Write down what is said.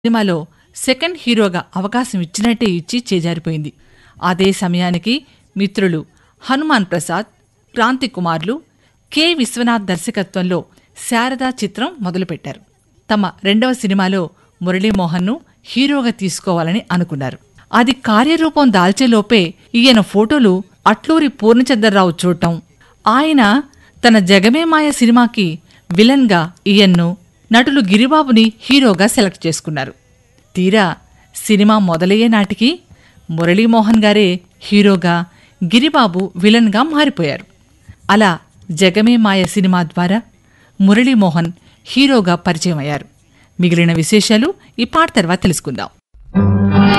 సినిమాలో సెకండ్ హీరోగా అవకాశం ఇచ్చినట్టే ఇచ్చి చేజారిపోయింది అదే సమయానికి మిత్రులు హనుమాన్ ప్రసాద్ క్రాంతి కుమార్లు కె విశ్వనాథ్ దర్శకత్వంలో శారదా చిత్రం మొదలుపెట్టారు తమ రెండవ సినిమాలో మురళీమోహన్ను హీరోగా తీసుకోవాలని అనుకున్నారు అది కార్యరూపం దాల్చేలోపే ఈయన ఫోటోలు అట్లూరి పూర్ణచంద్రరావు చూడటం ఆయన తన జగమే మాయ సినిమాకి విలన్గా ఈయన్ను నటులు గిరిబాబుని హీరోగా సెలెక్ట్ చేసుకున్నారు తీరా సినిమా మొదలయ్యే నాటికి మురళీమోహన్ గారే హీరోగా గిరిబాబు విలన్గా మారిపోయారు అలా జగమే మాయ సినిమా ద్వారా మురళీమోహన్ హీరోగా పరిచయం అయ్యారు మిగిలిన విశేషాలు ఈ పాట తర్వాత తెలుసుకుందాం